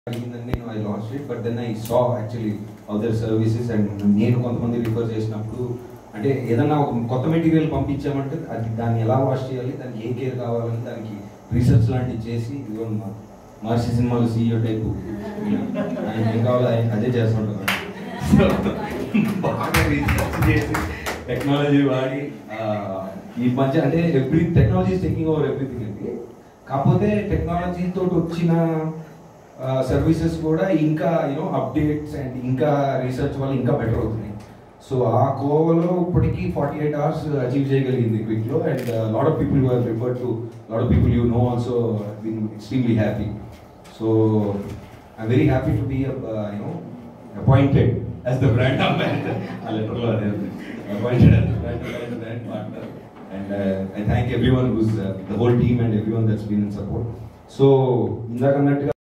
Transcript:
అడిగిందని నేను I lost it but then I saw actually other services and నేను కొంతమంది refer చేసినప్పుడు అంటే ఏదన్నా ఒక కొత్త మెటీరియల్ పంపించామంటే అది దాన్ని ఎలా వాష్ చేయాలి దానికి ఏ కేర్ కావాలని దానికి రీసెర్చ్ లాంటివి చేసి ఇదిగో మా మహర్షి సినిమాలో సీఈఓ టైపు ఆయన ఏం కావాలో ఆయన అదే చేస్తుంటారు సో బాగా రీసెర్చ్ చేసి టెక్నాలజీ వాడి ఆ, ఈ మధ్య అంటే every technology taking over everything అండి కాకపోతే టెక్నాలజీ తోటి వచ్చిన సర్వీసెస్ కూడా ఇంకా యూనో అప్డేట్స్ అండ్ ఇంకా రీసెర్చ్ వల్ల ఇంకా బెటర్ అవుతున్నాయి సో ఆ కోవలో ఇప్పటికీ ఫార్టీ ఎయిట్ అవర్స్ అచీవ్ చేయగలిగింది క్విక్ లో and lot of people you're refer to lot of people you know also been extremely happy so I very happy to be you know appointed as the brand ambassador ఆ లెటర్లో అదే appointed as the brand brand partner and I thank everyone who's the whole team and everyone that's been in support so ఇందాక అన్నట్టుగా